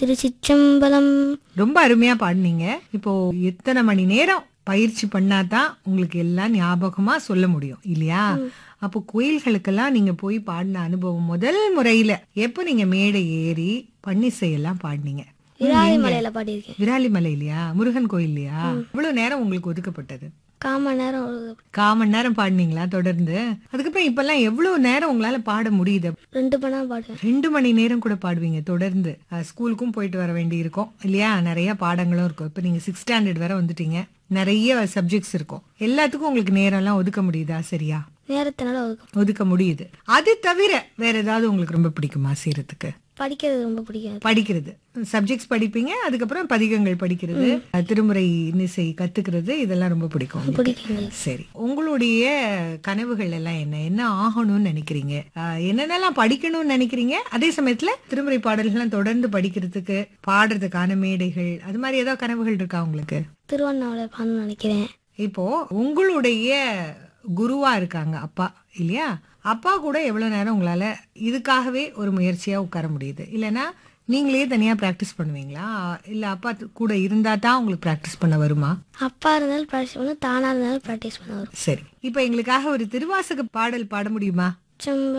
திருச்சிற்றம்பலம் ரொம்ப அருமையா பாடுனீங்க இப்போ எத்தனை மணி நேரம் பயிற்சி பண்ணாதான் உங்களுக்கு எல்லாம் ஞாபகமா சொல்ல முடியும் இல்லையா அப்போ கோயில்களுக்கெல்லாம் நீங்க போய் பாடின அனுபவம் முதல் முறையில எப்போ நீங்க மேடை ஏறி பன்னிசையெல்லாம் பாடினீங்க விராலி மலையில பாடியிருக்கேன் விராலிமலை இல்லையா முருகன் கோயில் இல்லையா இவ்வளவு நேரம் உங்களுக்கு ஒதுக்கப்பட்டது காம நேரம் ஒரு- கால் மணி நேரம் பாடினீங்களா தொடர்ந்து அதுக்கப்புறம் இப்பெல்லாம் எவ்வளவு நேரம் உங்களால பாட முடியுது ரெண்டு மணி நேரம் பாடுவேன் ரெண்டு மணி நேரம் கூட பாடுவீங்க தொடர்ந்து அஹ், ஸ்கூலுக்கும் போயிட்டு வர வேண்டி இருக்கும் இல்லையா நிறைய பாடங்களும் இருக்கும் இப்ப நீங்க சிக்ஸ் ஸ்டாண்டர்ட் வரை வந்துட்டீங்க நிறைய சப்ஜெக்ட்ஸ் இருக்கும் எல்லாத்துக்கும் உங்களுக்கு நேரம் எல்லாம் ஒதுக்க முடியுதா சரியா நேரத்தினால ஒதுக்கும் ஒதுக்க முடியுது அது தவிர வேற ஏதாவது உங்களுக்கு ரொம்ப பிடிக்குமா செய்யறதுக்கு படிக்கிறது ரொம்ப பிடிக்காது படிக்கிறது சப்ஜெக்ட்ஸ் படிப்பீங்க அதுக்கப்புறம் பதிகங்கள் படிக்கிறது அஹ், திருமுறை இன்னிசை கத்துக்கிறது இதெல்லாம் ரொம்ப பிடிக்கும் உங்களுக்கு. பிடிக்குங்க சரி உங்களுடைய கனவுகள் எல்லாம் என்ன என்ன ஆகணும்னு நினைக்கிறீங்க ஆஹ் என்னென்னலாம் படிக்கணும்னு நினைக்கிறீங்க அதே சமயத்துல திருமுறை பாடல்கள்லாம் தொடர்ந்து படிக்கிறதுக்கு பாடுறதுக்கான மேடைகள் அது மாதிரி ஏதாவது கனவுகள் இருக்கா உங்களுக்கு திருவண்ணாமலை பாடணும்னு நினைக்கிறேன் இப்போ உங்களுடைய குருவா இருக்காங்க அப்பா இல்லையா அப்பா கூட எவ்வளவு நேரம் உங்களால இதுக்காகவே ஒரு முயற்சியா உட்கார முடியுது இல்லைன்னா நீங்களே தனியா பிராக்டிஸ் பண்ணுவீங்களா இல்ல அப்பா கூட இருந்தா தான் உங்களுக்கு பிராக்டிஸ் பண்ண வருமா அப்பா இருந்தாலும் ப்ராக்டிஸ் பண்ண தானா இருந்தாலும் ப்ராக்டிஸ் பண்ண வரும் சரி இப்போ எங்களுக்காக ஒரு திருவாசக பாடல் பாட முடியுமா செம்ப